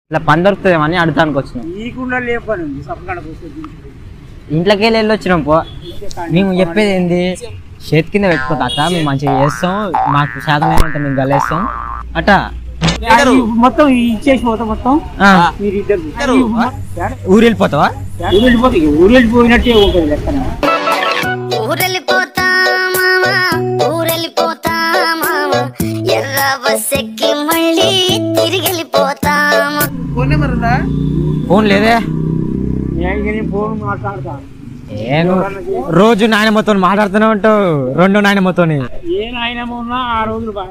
ఇట్లా పని దొరుకుతుందేమని అడగడానికి వచ్చినాం ఈ కుండలు లేపని ఉంది సప్పకాడ పోస్తే ఇంట్లోకి వెళ్ళి వెళ్ళి వచ్చినాం పో మేము చెప్పేది ఏంది చేతి కింద పెట్టుకో తాత మేము మంచిగా చేస్తాం మాకు శాతం ఏమంటే మేము గలేస్తాం అట మొత్తం ఇచ్చేసి పోతా మొత్తం ఆ, మీరు ఇద్దరు ఊరు వెళ్ళిపోతావా ఊరు వెళ్ళిపోతే ఊరు వెళ్ళిపోయినట్టే ఉంటుంది లెక్కన ఊరెళ్ళిపోతా మావా ఊరెళ్ళిపోతా మావా ఎర్ర బస్సెక్కి మళ్ళీ తిరిగెళ్ళిపోతా ఫోన్ నెంబర్ ఉందా ఫోన్ లేదే నేను ఫోన్ మాట్లాడతాను ఏ నువ్వు రోజు నాయనమ్మతో మాట్లాడుతూనే ఉంటావు రెండు నాయనమ్మతో ఏ నాయనమ్మ ఉన్నా ఆ రోజులు బాగా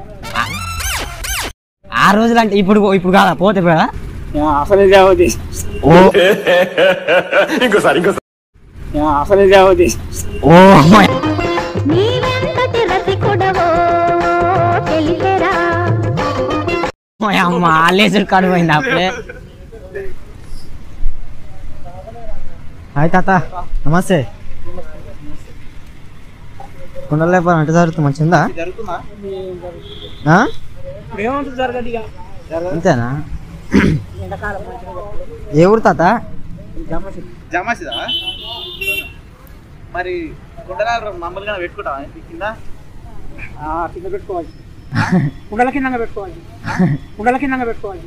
ఆ రోజులు అంటే ఇప్పుడు ఇప్పుడు కాదా పోతే పోయా అసలే దేవదేశ ఓ అసలే దేవదేశ ఓ నీవెంతటి రసికుడవో తెలిసేరా అమ్మ ఆలేసుడు కడుపోయింది అప్పుడే హాయ్ తాత నమస్తే కుండలు లేపాలి అంటే జరుగుతుంది మంచిగా జరుగుతుందా ఆ? ఇప్పుడు ఏమంటుంది జరగదు ఇక అంతేనా ఎండాకాలం మంచిగా ఏ ఊరు తాత జమసి జమాసిదా మరి కుండలాలు మామూలుగా పెట్టుకుంటావా ఇంటి కింద కింద పెట్టుకోవాలి కుండల కింద పెట్టుకోవాలి కుండల కింద పెట్టుకోవాలి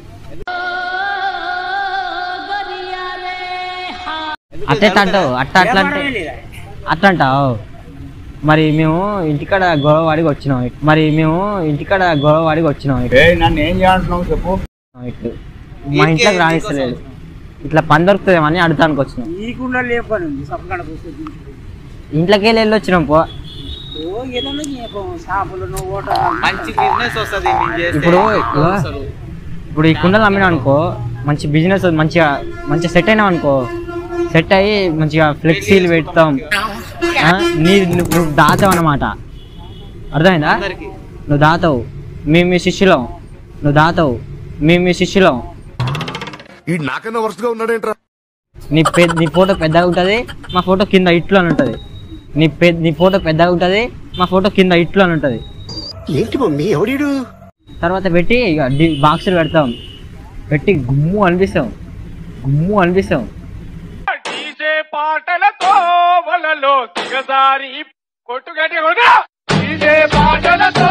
అట్ట ఎట్ట అంటావు అట్ట అట్లా అంటే వ్యాపారమే లేదా? అట్లా అంటావు మరి మేము ఇంటికాడ గొడవ వాడికి వచ్చినాం మరి మేము ఇంటికాడ గొడవ వాడికి వచ్చినాం నన్ను ఏం చేయాలంటున్నావు చెప్పు ఇట్లు మా ఇంట్లోకి రాణిస్తలేదు ఇట్లా పని దొరుకుతుందేమని అడగడానికి వచ్చినాం ఈ కుండలు లేపని ఉంది సప్పకాడ పోస్తే ఇంట్లోకి వెళ్ళి వెళ్ళి వచ్చినాం పో ఓ ఏదన్నా చేయకు షాపులను ఓట మంచి బిజినెస్ వస్తుంది నేను చేస్తే ఇప్పుడు ఇగో, అసలు ఇప్పుడు ఈ కుండలు అమ్మినా అనుకో మంచి బిజినెస్ మంచిగా మంచిగా సెట్ అయినావు అనుకో సెట్ అయ్యి మంచిగా ఫ్లెక్సీలు పెడతాం ఆ, నీ నువ్వు నువ్వు దాతావు అన్నమాట అర్థమైందా అందరికి నువ్వు దాతావు మేము మీ శిష్యులం నువ్వు దాతావు మేము మీ శిష్యులం ఈ నాకన్నా వరుసగా ఉన్నాడేంట్రా నీ పె నీ ఫోటో పెద్దగా ఉంటుంది మా ఫోటో కింద ఇట్లు అని ఉంటుంది నీ పె నీ ఫోటో పెద్దగా ఉంటుంది మా ఫోటో కింద ఇట్లు అని ఉంటుంది ఏంటి మమ్మీ ఎవడీడు తర్వాత పెట్టి ఇక డి- బాక్సులు పెడతాం పెట్టి గుమ్ము అనిపిస్తాం గుమ్ము అనిపిస్తాం డీజే పాటలతో వలలో దిగజారి కొట్టుగట్టి కూడా డీజే పాటలతో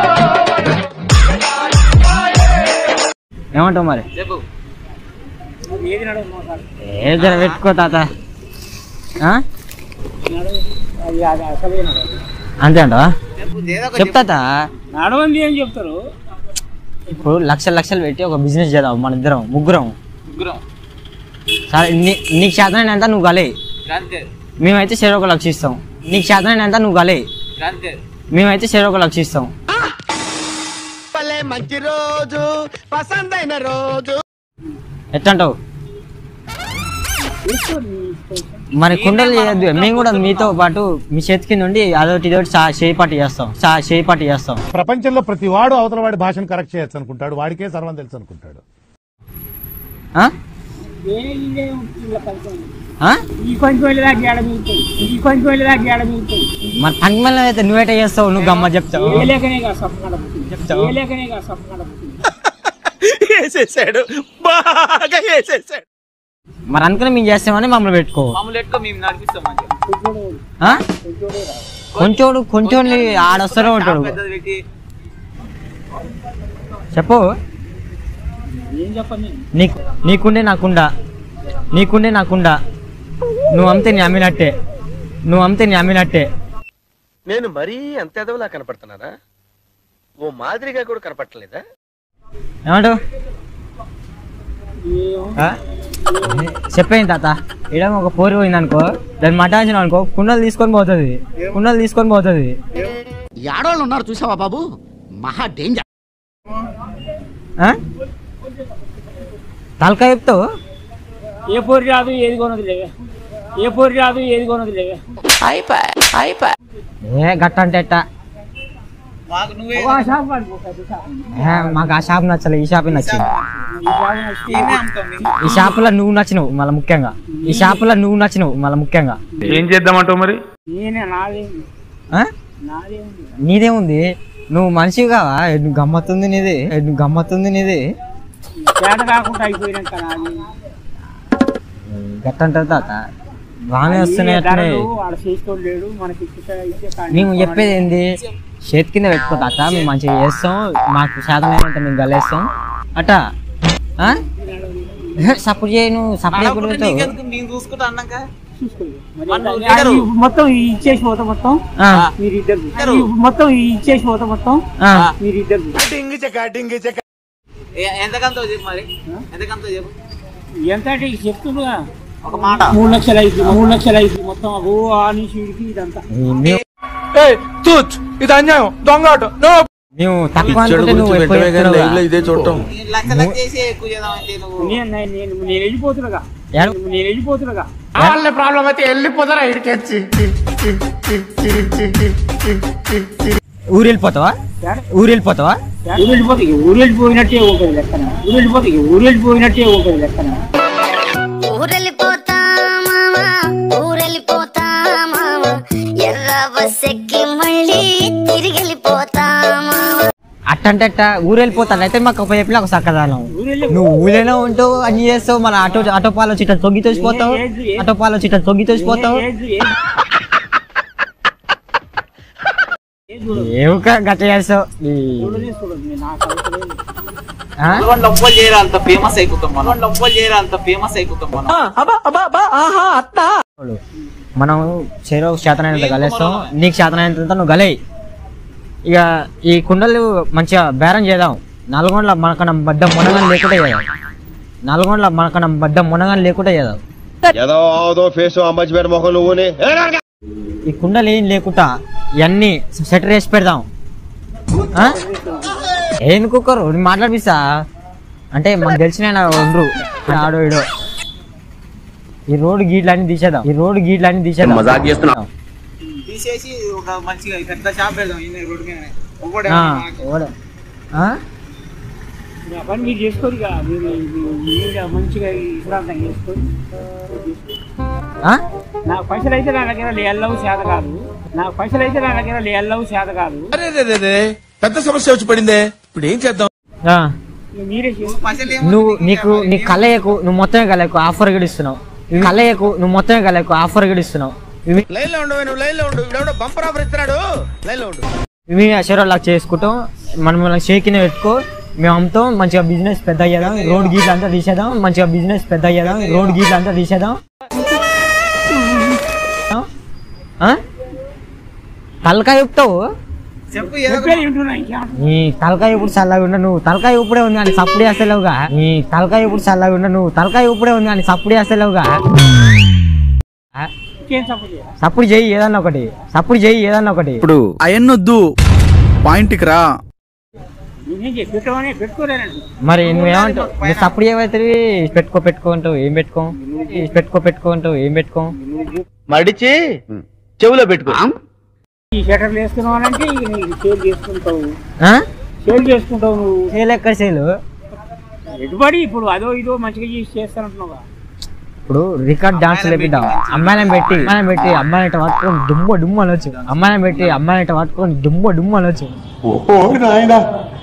ఏమంటావు మరి చెప్పు ఏది నడవదు మోసాలు ఏ జర పెట్టుకో తాత ఆ? నడవదు అది అది అసలే నడవదు అంతే అంటవా చెప్పు ఏదో ఒకటి చెప్తా తా. నడవంది అని చెప్తారు ఇప్పుడు లక్షలు లక్షలు పెట్టి ఒక బిజినెస్ చేద్దాం మన ఇద్దరం ముగ్గురం ముగ్గురం సరే నీ నీకు చేతనైనంత నువ్వు గలే అంతే మేమైతే చెరో ఒక లక్ష ఇస్తాం నీకు చేతనైనంత నువ్వు గలే అంతే మేమైతే చెరో ఒక లక్ష ఇస్తాం మంచి రోజు పసందైన రోజు ఎట్లంటావు మరి కుండలు చేయొద్దు మేము కూడా మీతో పాటు మీ చేతి కింద ఉండి అదొకటి ఇదొకటి చా చేపాటి చేస్తాం చా చేపాటి చేస్తాం ప్రపంచంలో ప్రతి వాడు అవతల వాడి భాషను కరెక్ట్ చేయొచ్చు అనుకుంటాడు వాడికే సర్వం తెలుసు అనుకుంటాడు ఆ? ఏ ఇదే ఉంటుంది ఇలా ఫలితం. ఆ? ఈ కొంచెం వెళ్ళేదాకా ఏడ మిగులుతుంది ఈ కొంచెం వెళ్ళేదాకా ఏడ మిగులుతుంది మరి పంగమల్ల అయితే నువ్వేట చేస్తావు నువ్వు గమ్మ చెప్తావు ఏ లేకనే కాదు సప్పకాడ పుట్టింది ఏ లేకనే కాదు సప్పకాడ పుట్టింది వేసేసాడు బాగా వేసేసాడు మరి అనుకుని మేము చేస్తామని మమ్మల్ని పెట్టుకో మామూలు ఎట్టుకో మేము నడిపిస్తాం మంచిగా కొంచెం ఆ? కొంచెోడు కొంచెం ఆడొస్తారో ఉంటాడు పెద్దది పెట్టి చెప్పు ఏం చెప్పను నేను నీకు నీకుండే నాకుండా నీకుండే నాకుండా నువ్వు అమ్మితే నీ అమ్మినట్టే నువ్వు అమ్మితే నీ అమ్మినట్టే నేను మరీ అంత ఎదవలా కనపడుతున్నానా ఓ మాదిరిగా కూడా కనపడలేదా ఏమంటావు ఏం ఆ? చెప్పేయండి తాత ఇడ ఒక పోరి పోయింది అనుకో దాన్ని మటాయించిన అనుకో కుండలు తీసుకొని పోతుంది కుండలు తీసుకొని పోతుంది ఆడవాళ్ళు ఉన్నారు చూసావా బాబు మహా డేంజర్ ఆ? తలకాయ చెప్తావు ఏ పోరి రాదు ఏది కొనదు లేవే ఏ పోరి రాదు ఏది కొనదు లేవే ఏ గట్ట అంటే ఎట్ట మాకు నువ్వే ఒక షాప్ వాడికి ఒక పెద్ద షాప్ ఉంది. ఏ, మాకు ఆ షాప్ నచ్చలే ఈ షాప్ నచ్చింది ఈ షాప్ నచ్చితే ఈయనే అమ్ముతాం మేము ఈ షాపులో నువ్వు నచ్చినవు మళ్ళీ ముఖ్యంగా ఈ షాపులో నువ్వు నచ్చినవు మళ్ళీ ముఖ్యంగా ఏం చేద్దామంటావు మరి నేనే నాదేంది ఆ? నాదేంది నీదేముంది నువ్వు మనిషివి కావా నువ్వు గమ్మత్తుంది నీది నువ్వు గమ్మత్తుంది నీది చేత కాకుండా అయిపోయినాక నాది. గట్టంటారు తాత బాగానే ఈ వస్తున్నాయి అట్లనే ధరలు ఆడ చేసేటోడు లేడు మనకి ఇచ్చే ఇచ్చే కాడికి మేము చెప్పేది ఏంది చేతి కింద పెట్టుకో తాత మేము మంచిగా చేస్తాం మాకు శాతం అయినంత మేము గలేస్తాం అట సపోర్ట్ చేయి నువ్వు సపోర్ట్ చేయకుండా పెడతావు. నీకెందుకు నేను చూసుకుంటా అన్నాక చూసుకోలేదు. మరి మన అది- లీడరు. అది మొత్తం ఈ ఇచ్చేసి పోతా మొత్తం ఆ, మీరు ఇద్దరు లీడరు. మొత్తం ఈ ఇచ్చేసి పోతా మొత్తం ఆ. మీరు ఇద్దరు ఏ- ఎంతకంతో చెప్పు మరి ఎంతకంతో చెప్పు ఎంత అంటే చెప్తుండగా ఒక మాట మూడు లక్షలు అయింది మూడు లక్షలు అయింది మొత్తం ఓ ఆ నుంచి వీడికి ఇదంతా మేము- ఇది అన్యాయం దొంగ నో మేము తక్కువ అనుకుంటే నువ్వు ఎక్కువ చెప్తున్నావుగా. ఇదే చూడటం ఈ లక్ష లక్ష చేసి ఎక్కువ చేద్దామంటే నువ్వు నేను నేను నేను నేను వెళ్ళిపోతున్నాగా ఏడు- నేను వెళ్ళిపోతున్నాగా వాళ్ళ ప్రాబ్లం అయితే వెళ్ళిపోతారా ఇడికెచ్చి ఊరు వెళ్ళిపోతావా ఊరు వెళ్ళిపోతావా ఊరు వెళ్ళిపోతే ఇక ఊరు వెళ్ళిపోయినట్టే ఉంటుంది లెక్కన ఊరు వెళ్ళిపోతే ఇక ఊరు వెళ్ళిపోయినట్టే ఉంటుంది లెక్కన ఊరెళ్ళిపోతా మావా ఊరెళ్ళిపోతా మావా ఎర్ర బస్ ఎక్కి మళ్ళీ తిరిగెళ్ళిపోతా మావా అట్టంటే అట్ట ఊరు వెళ్ళిపోతాను అయితే మాకు ఒక చెప్పిన ఒక సక్కదానం ఊరు వెళ్ళి నువ్వు ఊళ్ళోనే ఉంటావు అన్ని చేస్తావు మన ఆటో ఆటో పాలో చిట్ట తొగ్గి తోసిపోతావు ఏ- ఏ- ఆటో పాలో చిట్ట తొగ్గి తోసిపోతావు ఏ- ఏ- ఏ- ఏ చూడదు. ఏమో గట్ట చేస్తావు ఈ- చూడలేదు, చూడదు. నేను నాకు అవసరం లేదు. ఆ? మనోళ్ళు ఒప్పలు చేయరా అంత ఫేమస్ అయిపోతాం మనం మనోళ్ళు ఒప్పలు చేయరా అంత ఫేమస్ అయిపోతాం మనం మనం చెరువు శాతనైనంత గలేస్తాం నీకు శాతనైనంత నువ్వు గలే ఇక ఈ కుండలు మంచిగా బేరం చేద్దాం నల్గొండలో మనకన్నా బడ్డ మునగని లేకుండా చేద్దాం నల్గొండలో మనకన్నా బడ్డ మునగని లేకుండా చేద్దాం ఏదో ఆదో ఫేస్ అంబచ్చిపేట మొహం నువ్వుని ఈ కుండలు ఏం లేకుండా ఇవన్నీ సెటర్ వేసి పెడదాం ఆ? ఏం కుక్కరు నేను మాట్లాడిపిస్తా అంటే మనకు తెలిసిన ఆయన ఉండరు ఆడో ఇడో ఈ రోడ్డు గీట్లన్నీ తీసేద్దాం ఈ రోడ్డు గీట్లన్నీ తీసేద్దాం మజాక్ చేస్తున్నావు. తీసేసి ఒక మంచిగా పెద్ద షాప్ పెడదాం ఈ రోడ్డు మీద ఒకడే ఆ, మాకు. ఓడ- ఆ? ఆ పని మీరు చేసుకోరు ఇక మీరు మీరు- మీరు మంచిగా విశ్రాంతం చేసుకొని ఆ? నాకు పైసలు అయితే నా దగ్గర లేళ్ళవు చేత కాదు నాకు పైసలు అయితే నా దగ్గర లేళ్ళవు చేత కాదు పెద్ద సమస్య వచ్చి పడిందే ఇప్పుడు ఏం చేద్దాం ఆ. ఇక మీరే చేసుకో పైసలు ఏమో నువ్వు నీకు నీ కలయకు నువ్వు మొత్తమే కలయకు ఆఫర్ కూడా ఇస్తున్నావు ఇవి కలయకు నువ్వు మొత్తమే కలయకు ఆఫర్ కూడా ఇస్తున్నావు ఇవి లైన్ లో ఉండు నువ్వు లైన్ లో ఉండు ఇప్పుడు బంపర్ ఆఫర్ ఇస్తున్నాడు లైన్ లో ఉండు ఇవి లాగా చేసుకుంటాం మనం మనం షేకిన పెట్టుకో మేము అమ్ముతాం మంచిగా బిజినెస్ పెద్ద అయ్యేదాం రోడ్ గీట్లు అంతా తీసేద్దాం మంచిగా బిజినెస్ పెద్ద అయ్యేదాం రోడ్ గీట్లు అంతా తీసేద్దాం ఆ? తలకాయ చెప్తావు చెప్పు ఏదో ఒక- చెప్పేది వింటున్నా ఇంకేమంటారు నీ తలకాయ ఇప్పుడు చల్లగా ఉండ నువ్వు తలకాయ ఇప్పుడే ఉంది కానీ సప్పుడు చేస్తలేవుగా నీ తలకాయ ఇప్పుడు చల్లగా ఉండ నువ్వు తలకాయ ఇప్పుడే ఉంది కానీ సప్పుడు చేస్తలేవుగా ఆ? ఇంకేం సపోర్ట్ చేయాలి సప్పుడు చెయ్యి ఏదన్నా ఒకటి సప్పుడు చెయ్యి ఏదన్నా ఒకటి ఇప్పుడు అయన్నొద్దు పాయింట్కి రా నేనేం చెప్పి పెట్టమని పెట్టుకోలేనండి మరి నువ్వేమంటావు నువ్వు సప్పుడు చేయబోతుంది పెట్టుకో పెట్టుకుంటావు ఏం పెట్టుకో పెట్టుకో పెట్టుకుంటావు ఏం పెట్టుకో మడిచి చెవులో పెట్టుకో ఈ షటర్లు వేస్తున్నావు అని అంటే ఇక నీకు సేల్ చేసుకుంటావు ఆ? సేల్ చేసుకుంటావు నువ్వు సేలు ఎక్కడ సేలు ఎటుబడి ఇప్పుడు అదో ఇదో మంచిగా చేసి చేస్తానంటున్నావా ఇప్పుడు రికార్డ్ డాన్స్ లేపిద్దాం అమ్మాయిని పెట్టి అమ్మాయిని పెట్టి అమ్మాయిని ఇట్ట పట్టుకొని దుమ్మ డుమ్మ అనొచ్చు అమ్మాయిని పెట్టి అమ్మాయిని ఇట్ట పట్టుకొని దుమ్మ డుమ్మ అనొచ్చు ఓ నాయన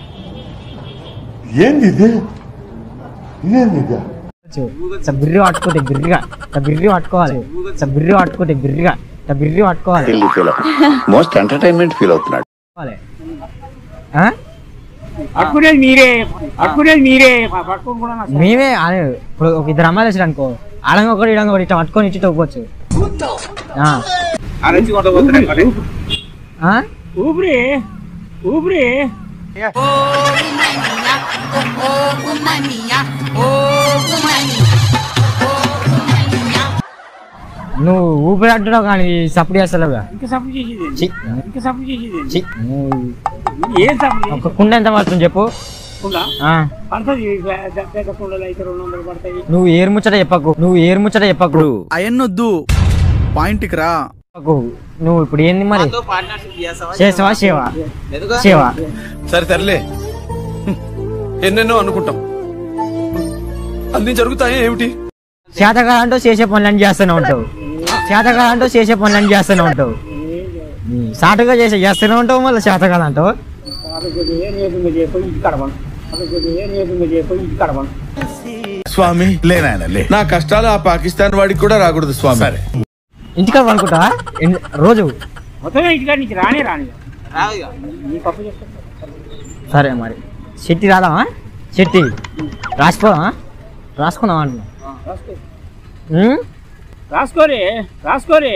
ఏంది ఇది ఇదేంది ఇది అనొచ్చు. ఇట్ట బిర్రి పట్టుకుంటే బిర్రిగా ఇట్ట బిర్రి పట్టుకోవాలి ఇట్ట బిర్రి పట్టుకుంటే బిర్రిగా ఇట్ట బిర్రి పట్టుకోవాలి మోస్ట్ ఎంటర్టైన్మెంట్ ఫీల్ అవుతున్నాడు పట్టుకోవాలి. ఆ? పట్టుకునేది మీరే పట్టుకునేది మీరే ప- పట్టుకొని కూడా నాకు మేమే అదే ఇప్పుడు ఒక ఇద్దరు అమ్మాయిలు వచ్చారు అనుకో అడంగా ఒకటి ఇడంగా ఒకటి ఇట్లా పట్టుకొని ఇచ్చి తొక్కొచ్చు ఆ. ఆ నుంచి కొంట పోతున్నాయి మరి. ఆ? ఊపిరి ఊపిరి నువ్వు ఊపిరి అంటున్నావు కానీ సప్పుడు చేస్తలేవుగా ఇంకా సపోర్ట్ చేసేది ఏంటి? చి. ఇంకా సపోర్ట్ చేసేది ఏంటి? చి. నువ్వు ఏం సపోర్ట్ ఒక కుండ ఎంత పడుతుంది చెప్పు చేయకుండా ఆ. పడుతుంది పెద్ద పెద్ద కుండలు అయితే రెండు వందలు పడతాయి నువ్వు ఏరు ముచ్చట చెప్పకు నువ్వు ఏరు ముచ్చట చెప్పకు అయన్నొద్దు పాయింట్కి రా చెప్పకు. నువ్వు ఇప్పుడు ఏంది మరి మాతో పార్ట్నర్షిప్ చేస్తావా చేసావా సేవ ఎందుకు సేవ సరే తరలే ఎన్నెన్నో అనుకుంటాం అన్ని జరుగుతాయి ఏమిటి చేతగా అంటూ చేసే పనులన్నీ చేస్తూనే ఉంటావు చేతగా అంటూ చేసే పనులన్నీ చేస్తూనే ఉంటావు సాటుగా చేసే చేస్తూనే ఉంటావు మళ్ళీ చేతగా అంటావు కాబట్టి ఏం లేకుండా చేయకపోయి ఇంటి కడపను స్వామి లేనాయన లే నా కష్టాలు ఆ పాకిస్తాన్ వాడికి కూడా రాకూడదు స్వామి సరే ఇంటికాడ అనుకుంటా రోజు మొత్తం ఇంటికాడ నుంచి రానే రాని రావు ఇక నీ పప్పు చేస్తా సరే మరి చెట్టి రాదామా చెట్టి రాసిపోదామా రాసుకుందాం అంటున్నా రాసుకో ఉమ్? రాసుకోరే రాసుకోరే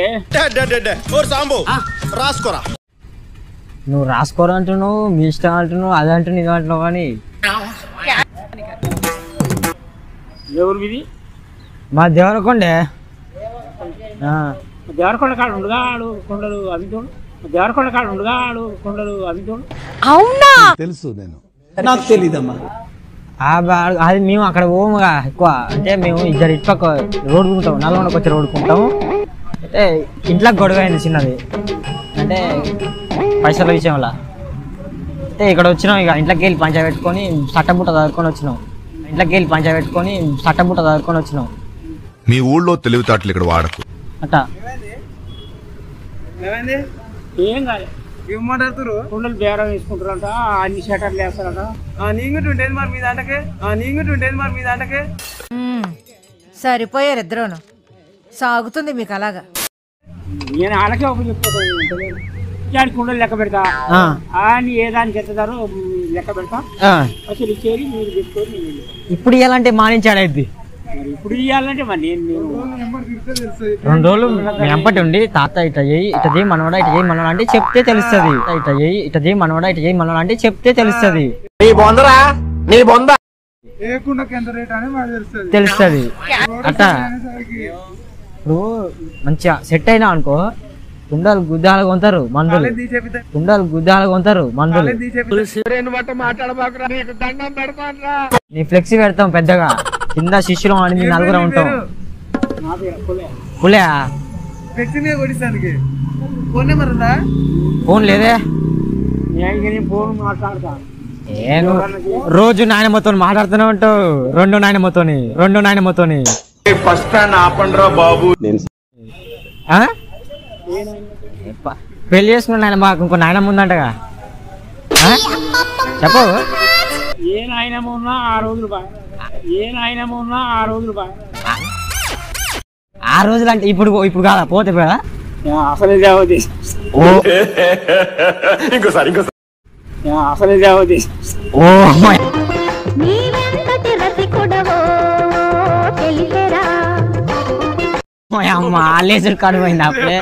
రాసుకోరా నువ్వు రాసుకోరు అంటున్నావు మీ ఇష్టం అంటున్నావు అది అంటున్నావు ఇది అంటున్నావు కానీ ఎవరు మీది మా దేవరకొండే ఆ, దేవరకొండ కాడ ఉండగా ఆడు కొండలు అవితోడు దేవరకొండ కాడ ఉండగా ఆడు కొండలు అవితోడు తెలుసు నేను ఆ బా- అది మేము అక్కడ పోముగా ఎక్కువ అంటే మేము ఇద్దరు ఇటు పక్క రోడ్డుకుంటాం నల్గొండకు వచ్చి రోడ్డుకుంటాము అంటే ఇంట్లోకి గొడవ అయింది చిన్నది అంటే పైసల విషయంలో అయితే ఇక్కడ వచ్చినాం ఇక ఇంట్లోకి వెళ్ళి పంచా పెట్టుకొని సట్టబుట్ట చదువుకొని వచ్చినాం ఇంట్లోకి వెళ్ళి పంచా పెట్టుకొని సట్టబుట్ట చదువుకొని వచ్చినాం మీ ఊళ్ళో తెలివితేటలు ఇక్కడ వాడకు అట్ట ఏమైంది ఏం కాదు ఏం మాట్లాడుతురు కొండలు బేరం వేసుకుంటారంట అన్ని షటర్లు వేస్తారంట నీంగుటి ఉండేది మరి మీ దాంట్లోకి నీంగుటి ఉండేది మరి మీ దాంట్లోకి సరిపోయారు ఇద్దరును సాగుతుంది మీకు అలాగా నేను వాళ్ళకే ఒక చెప్తాను దాని కుండలు లెక్క పెడతా ఆ, అని ఏ దానికి ఎత్తారో లెక్క పెడతా ఆ. అసలు ఇచ్చేది మీరు పెట్టుకొని నేను వెళ్ళిపోతా. ఇప్పుడు ఇవ్వాలంటే మానించాడైద్ది మరి ఇప్పుడు ఇవ్వాలంటే మరి నేను నేను రెండు రోజులు మీ అంపటి ఉండి తాత ఇట చేయి ఇట చేయి మనవడా ఇట చేయి మనవడా అంటే చెప్తే తెలుస్తుంది ఇట చేయి ఇట చేయి మనవడా ఇట చేయి మనవడా అంటే చెప్తే తెలుస్తుంది నీ బొందరా నీ బొంద ఏ కుండకి ఎంత రేట్ అని మాకు తెలుస్తుంది తెలుస్తుంది అట్ట ఇప్పుడు మంచిగా సెట్ అయినా అనుకో కుండలు గుద్దాలు కొంటారు మందులు కుండలు గుద్దాలు కొంటారు మందులు నీ ఫ్లెక్సీ పెడతాం పెద్దగా కింద శిష్యులు అని నలుగురు ఉంటాం నా పేరు కొలే. పులే వ్యక్తి మీద కొడిస్తానికి ఫోన్ నెంబర్ ఉందా ఫోన్ లేదే నేను ఇక నేను ఫోన్ మాట్లాడతా ఏ నువ్వు రోజు నాయనమ్మతో మాట్లాడుతూనే ఉంటావు రెండు నాయనమ్మతోని రెండు నాయనమ్మతోని ఫస్ట్ స్టాండ్ ఆపండ్రా బాబు ఆ? ఏ ప- పెళ్లి చేసుకున్న నాయన మాకు ఇంకో నాయనమ్మ ఉందంటగా ఆ? చెప్పు ఏ నాయనమ్మ ఉన్నా ఆ రోజులు బా ఏ నాయనమ్మ ఉన్నా ఆ రోజులు బా ఆ రోజులు అంటే ఇప్పుడు ఇప్పుడు కాదా పోతే పోదా అసలే దేవతి ఓ ఇంకోసారి ఇంకోసారి అసలే దేవతి ఓ అమ్మాయి. నీవెంతటి రసికుడవో తెలిసేరా ఓ అమ్మ లేచుడు కనుమైంది అప్పుడే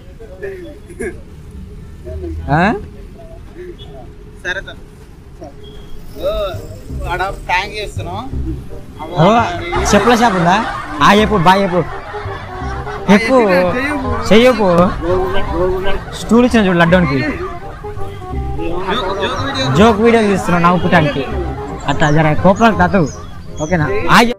ఆ? సరే సార్ ఓ, ఆడ ట్యాంక్ చేస్తున్నాం ఓ చెప్పుల షాప్ ఉందా ఆ చెప్పు బాయ్ చెప్పు చెప్పు చెయ్యపు స్టూల్ ఇచ్చిన చూడు లడ్డోనికి జోక్ వీడియో తీస్తున్నావు నవ్వుకోటానికి అట్లా జర కోపం తత్తు ఓకేనా ఆ